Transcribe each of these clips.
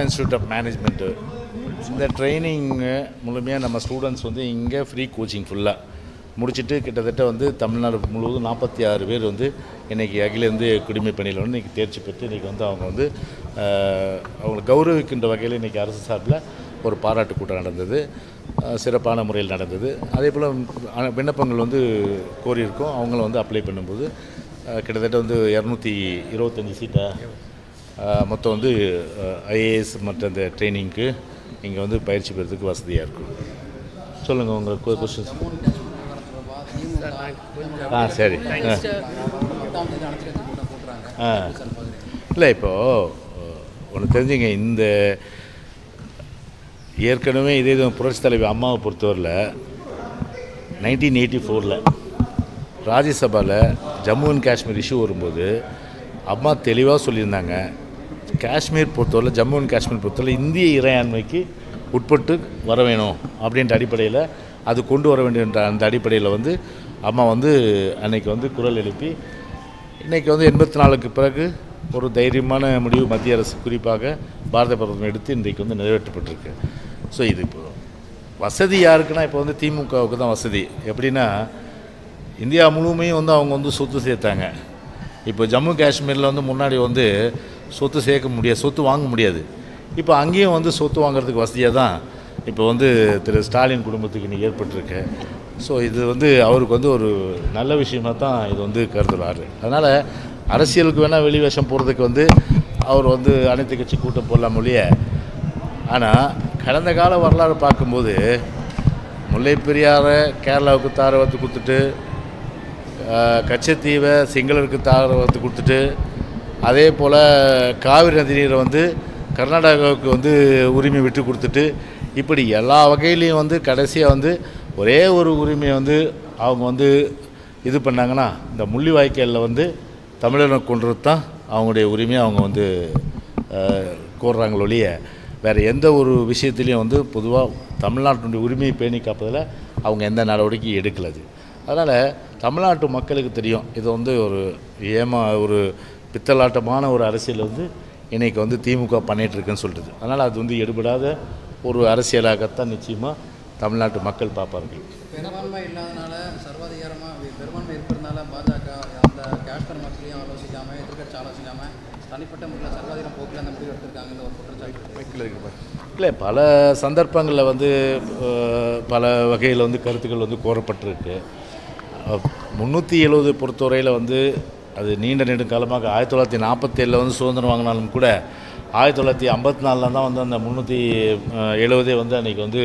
Institute of management இந்த ட்ரைனிங்கு முழுமையாக நம்ம ஸ்டூடெண்ட்ஸ் வந்து இங்கே ஃப்ரீ கோச்சிங் ஃபுல்லாக முடிச்சுட்டு கிட்டத்தட்ட வந்து தமிழ்நாடு முழுவதும் நாற்பத்தி ஆறு பேர் வந்து இன்றைக்கி அகில இந்திய குடிமை பணியில் வந்து இன்றைக்கி தேர்ச்சி பெற்று இன்றைக்கி வந்து அவங்க வந்து ஆஹ், அவங்களை கௌரவிக்கின்ற வகையில் இன்றைக்கி அரசு சார்பில் ஒரு பாராட்டு கூட்டம் நடந்தது ஆஹ், சிறப்பான முறையில் நடந்தது அதே போல் அஹ், விண்ணப்பங்கள் வந்து கோரியிருக்கோம் அவங்களும் வந்து அப்ளை பண்ணும்போது ஆஹ், கிட்டத்தட்ட வந்து இரநூத்தி இருபத்தஞ்சி சீட்டை ஆஹ், மொத்தம் வந்து ஐஏஎஸ் மற்ற இந்த ட்ரைனிங்க்கு இங்கே வந்து பயிற்சி பெறதுக்கு வசதியாக இருக்கும் சொல்லுங்கள் உங்கள் கொஸ்டின்ஸ் ஆ சரி ஆ ஆ இல்லை இப்போது ஒன்று தெரிஞ்சுங்க இந்த ஏற்கனவே இதே இது புரட்சி தலைவி அம்மாவை பொறுத்தவரையில் நைன்டீன் எயிட்டி ஃபோரில் ராஜ்யசபாவில் ஜம்மு அண்ட் காஷ்மீர் இஷ்யூ வரும்போது அம்மா தெளிவாக சொல்லியிருந்தாங்க காஷ்மீர் பொறுத்தவரை ஜம்மு அண்ட் காஷ்மீர் பொறுத்தவரை இந்திய இறையாண்மைக்கு உட்பட்டு வர வேணும் அப்படின்ற அடிப்படையில் அது கொண்டு வர வேண்டியன்ற அந்த அடிப்படையில் வந்து அம்மா வந்து அன்னைக்கு வந்து குரல் எழுப்பி இன்றைக்கி வந்து எண்பத்தி நாலுக்கு பிறகு ஒரு தைரியமான முடிவு மத்திய அரசு குறிப்பாக பாரத பிரதமர் எடுத்து இன்றைக்கு வந்து நிறைவேற்றப்பட்டிருக்கு ஸோ இது இப்போ வசதி யாருக்குன்னா இப்போ வந்து திமுகவுக்கு தான் வசதி எப்படின்னா இந்தியா முழுமையும் வந்து அவங்க வந்து சொத்து சேர்த்தாங்க இப்போ ஜம்மு காஷ்மீரில் வந்து முன்னாடி வந்து சொத்து சேர்க்க முடியாது சொத்து வாங்க முடியாது இப்போ அங்கேயும் வந்து சொத்து வாங்குறதுக்கு வசதியாக தான் இப்போ வந்து திரு ஸ்டாலின் குடும்பத்துக்கு இன்னைக்கு ஏற்பட்டிருக்கு ஸோ இது வந்து அவருக்கு வந்து ஒரு நல்ல விஷயமா தான் இது வந்து கருதுறாரு அதனால் அரசியலுக்கு வேணால் வெளி வேஷம் போகிறதுக்கு வந்து அவர் வந்து அனைத்து கட்சி கூட்டம் போடலாம் ஒழிய ஆனால் கடந்த கால வரலாறு பார்க்கும்போது முல்லை பெரியாரை கேரளாவுக்கு தாரவத்து கொடுத்துட்டு ஆஹ், கச்சத்தீவை சிங்களருக்கு தாரவத்து கொடுத்துட்டு அதே போல் காவிரி நதி நீரை வந்து கர்நாடகாவுக்கு வந்து உரிமை விட்டு கொடுத்துட்டு இப்படி எல்லா வகையிலையும் வந்து கடைசியாக வந்து ஒரே ஒரு உரிமையை வந்து அவங்க வந்து இது பண்ணாங்கன்னா இந்த முள்ளிவாய்க்காலில் வந்து தமிழனை கொன்றது தான் அவங்களுடைய உரிமையை அவங்க வந்து ஆஹ், கோர்றாங்களே ஒழிய வேறு எந்த ஒரு விஷயத்துலையும் வந்து பொதுவாக தமிழ்நாட்டினுடைய உரிமையை பேணி காப்பதில் அவங்க எந்த நடவடிக்கையும் எடுக்கலது அதனால் தமிழ்நாட்டு மக்களுக்கு தெரியும் இது வந்து ஒரு ஏமா ஒரு பித்தலாட்டமான ஒரு அரசியல் வந்து இன்றைக்கி வந்து திமுக பண்ணிகிட்ருக்குன்னு சொல்லிட்டு அதனால் அது வந்து எடுபடாத ஒரு அரசியலாகத்தான் நிச்சயமாக தமிழ்நாட்டு மக்கள் பார்ப்பார்கள் பெரும்பான்மை இல்லாதனால சர்வாதிகாரமாக பெரும்பான்மை இருக்கிறதுனால பாஜக அந்த காஷ்மீர் மக்களையும் ஆலோசிக்காம எதிர்கட்சி ஆலோசிக்காம தனிப்பட்ட முறையில் சர்வாதிகாரம் போக்கில் அந்த முடிவு எடுத்திருக்காங்கன்னு ஒரு குற்றச்சாட்டு இல்லை பல சந்தர்ப்பங்களில் வந்து அஹ், பல வகையில் வந்து கருத்துக்கள் வந்து கோரப்பட்டிருக்கு முந்நூற்றி எழுபது பொறுத்தவரையில் வந்து அது நீண்ட நெடுங்காலமாக ஆயிரத்தி தொள்ளாயிரத்தி நாற்பத்தேழில் வந்து சுதந்திரம் வாங்கினாலும் கூட ஆயிரத்தி தொள்ளாயிரத்தி ஐம்பத்தி நாலில் தான் வந்து அந்த முந்நூற்றி எழுபதே வந்து அன்றைக்கி வந்து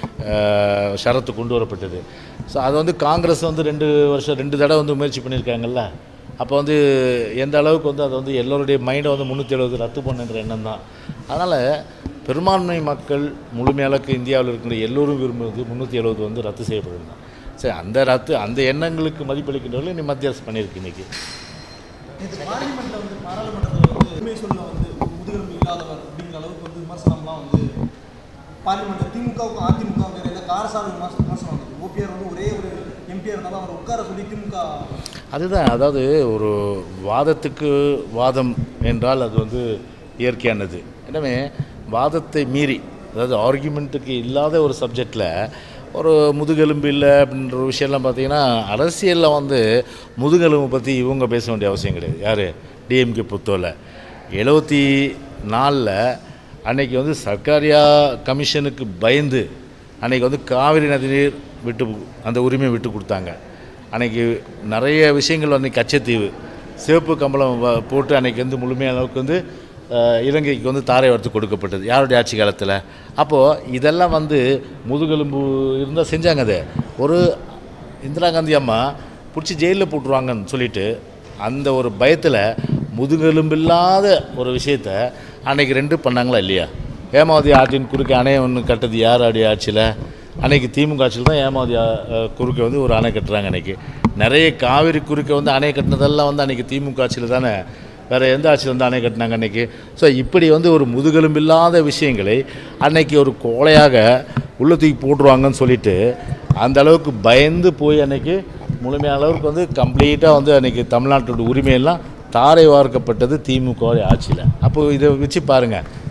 அஹ், ஷரத்து கொண்டு வரப்பட்டது ஸோ அது வந்து காங்கிரஸ் வந்து ரெண்டு வருஷம் ரெண்டு தடவை வந்து முயற்சி பண்ணியிருக்காங்கல்ல அப்போ வந்து எந்த அளவுக்கு வந்து அது வந்து எல்லோருடைய மைண்டை வந்து முந்நூற்றி எழுபது ரத்து பண்ணுன்ற எண்ணம் தான் அதனால் பெரும்பான்மை மக்கள் முழுமையளவுக்கு இந்தியாவில் இருக்கிற எல்லோரும் விரும்புவது முந்நூற்றி எழுபது வந்து ரத்து செய்யப்படும் தான் சரி அந்த ரத்து அந்த எண்ணங்களுக்கு மதிப்பளிக்கின்றவர்கள் இன்னைக்கு மத்திய அரசு பண்ணியிருக்கு இன்றைக்கி பார்லிமெண்ட்ல வந்து பாராளுமன்றத்தில் வந்து உண்மை சொல்ல வந்து முதுகெலும்பு இல்லாதவர் அப்படிங்கிற அளவுக்கு வந்து விமர்சனம்லாம் வந்து பார்லிமெண்ட் திமுகவுக்கும் அதிமுகவுக்கும் இடையில காரசாலை விமர்சனம் விமர்சனம் வந்து ஓபிஆர் வந்து ஒரே ஒரு எம்பியாக இருந்தாலும் அவர் உட்கார சொல்லி திமுக அதுதான் அதாவது ஒரு வாதத்துக்கு வாதம் என்றால் அது வந்து இயற்கையானது எனவே வாதத்தை மீறி அதாவது ஆர்கியூமெண்ட்டுக்கு இல்லாத ஒரு சப்ஜெக்டில் ஒரு முதுகெலும்பு இல்லை அப்படின்ற ஒரு விஷயம்லாம் பார்த்தீங்கன்னா அரசியலில் வந்து முதுகெலும்பு பற்றி இவங்க பேச வேண்டிய அவசியம் கிடையாது யார் டிஎம்கே பொறுத்தவரை எழுபத்தி நாலில் அன்னைக்கு வந்து சர்க்காரியா கமிஷனுக்கு பயந்து அன்னைக்கு வந்து காவிரி நதிநீர் விட்டு அந்த உரிமையை விட்டு கொடுத்தாங்க அன்னைக்கு நிறைய விஷயங்கள் வந்து கச்சத்தீவு சிவப்பு கம்பளம் வ- போட்டு அன்னைக்கு வந்து முழுமையான அளவுக்கு வந்து அஹ், இலங்கைக்கு வந்து தாரை வார்த்து கொடுக்கப்பட்டது யாருடைய ஆட்சி காலத்தில் அப்போது இதெல்லாம் வந்து முதுகெலும்பு இருந்தால் செஞ்சாங்க அது ஒரு இந்திரா காந்தி அம்மா பிடிச்சி ஜெயிலில் போட்டுருவாங்கன்னு சொல்லிட்டு அந்த ஒரு பயத்தில் முதுகெலும்பில்லாத ஒரு விஷயத்த அன்னைக்கு ரெண்டு பண்ணாங்களா இல்லையா ஏமாவதி ஆற்றின் குறுக்கே அணை ஒன்று கட்டது யார் ஆடைய ஆட்சியில் அன்னைக்கு திமுக ஆட்சியில் தான் ஏமாவதி அஹ், குறுக்கே வந்து ஒரு அணை கட்டுறாங்க அன்னைக்கு நிறைய காவிரி குறுக்கே வந்து அணை கட்டினதெல்லாம் வந்து அன்னைக்கு திமுக ஆட்சியில் தானே வேறு எந்த ஆட்சியில் வந்து அணை கட்டினாங்க அன்னைக்கு ஸோ இப்படி வந்து ஒரு முதுகெலும்பில்லாத விஷயங்களை அன்னைக்கு ஒரு கோலையாக உள்ள தூக்கி போட்டுருவாங்கன்னு சொல்லிட்டு அந்த அளவுக்கு பயந்து போய் அன்னைக்கு முழுமையான அளவுக்கு வந்து கம்ப்ளீட்டாக வந்து அன்னைக்கு தமிழ்நாட்டோட உரிமையெல்லாம் தாரை வார்க்கப்பட்டது திமுக ஆட்சியில் அப்போ இதை வச்சு பாருங்கள்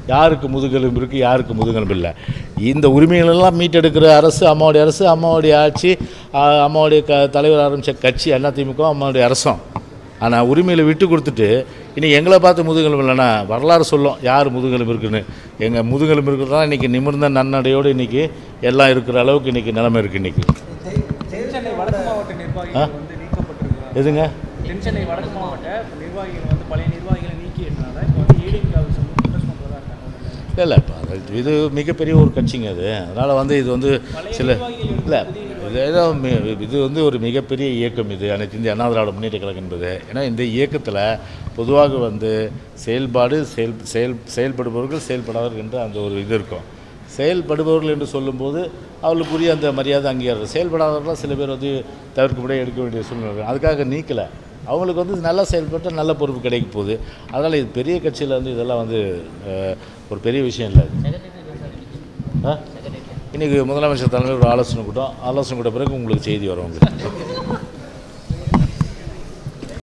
யாருக்கு முதுகெலும்பு இருக்குது யாருக்கு முதுகெலும்பு இல்லை இந்த உரிமைகளெல்லாம் மீட்டெடுக்கிற அரசு அம்மாவுடைய அரசு அம்மாவுடைய ஆட்சி ஆ, அம்மாவுடைய க தலைவர் ஆரம்பித்த கட்சி அதிமுக அம்மாவுடைய அரசும் ஆனால் உரிமையில் விட்டு கொடுத்துட்டு இனி எங்களை பார்த்து முதுகெலும்பு இல்லைன்னா வரலாறு சொல்லும் யார் முதுகெலும்பு இருக்குன்னு எங்கள் முதுகெலும்பு இருக்கிறது தான் இன்றைக்கி நிமிர்ந்த நன்னடையோடு இன்றைக்கி எல்லாம் இருக்கிற அளவுக்கு இன்றைக்கி நிலைமை இருக்குது இன்றைக்கி தென்சென்னை வடக்கு மாவட்ட நிர்வாகிகள் வந்து நீக்கப்பட்டிருக்கிறாங்க எதுங்க தென்சென்னை வடக்கு மாவட்ட நிர்வாகிகள் வந்து பழைய நிர்வாகிகளை நீக்கியதுனால இப்போ வந்து ஏடிஎம்காவுக்கு வந்து ப்ரொடெஸ்ட் பண்ணுறதா இருக்காங்க இல்லை இல்லை இப்போ அது இது மிகப்பெரிய ஒரு கட்சிங்க அது அதனால் வந்து இது வந்து சில இல்லை இது ஏதோ மி- இது வந்து ஒரு மிகப்பெரிய இயக்கம் இது அனைத்து இந்திய அண்ணா திராவிட முன்னேற்ற கழகம் என்பது ஏன்னா இந்த இயக்கத்தில் பொதுவாக வந்து செயல்பாடு செயல் செயல் செயல்படுபவர்கள் செயல்படாதவர்கள் என்று அந்த ஒரு இது இருக்கும் செயல்படுபவர்கள் என்று சொல்லும்போது அவர்களுக்குரிய அந்த மரியாதை அங்கீகாரம் செயல்படாதவர்கள் சில பேர் வந்து தவிர்க்கப்படியே எடுக்க வேண்டிய சூழ்நிலை இருக்கும். அதுக்காக நீக்கலை அவங்களுக்கு வந்து நல்லா செயல்பட்டு நல்ல பொறுப்பு கிடைக்க போகுது அதனால் இது பெரிய கட்சியில் வந்து இதெல்லாம் வந்து அஹ், ஒரு பெரிய விஷயம் இல்லை அது. ஆ இன்றைக்கி முதலமைச்சர் தலைமையில் ஒரு ஆலோசனை கூட்டம் ஆலோசனை கூட்ட பிறகு உங்களுக்கு செய்தி வரும் உங்களுக்கு